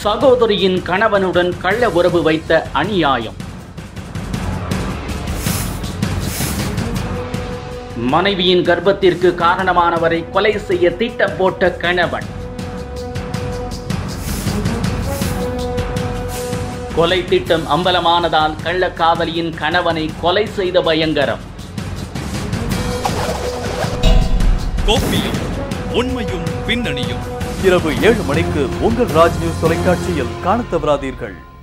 சகோதரியின் கணவனுடன் கள்ள உறவு வைத்த அநியாயம் மனைவியின் கர்ப்பத்திற்கு காரணமானவரை கொலை செய்ய திட்டம் போட்ட கணவன் கொலை திட்டம் அம்பலமானதால் கள்ளக்காதலியின் கணவனை கொலை செய்த பயங்கரம் கோப்பியும் உண்மையும் பின்னணியும் இரவு ஏழு மணிக்கு உங்கள் ராஜ் நியூஸ் தொலைக்காட்சியில் காணத் தவறாதீர்கள்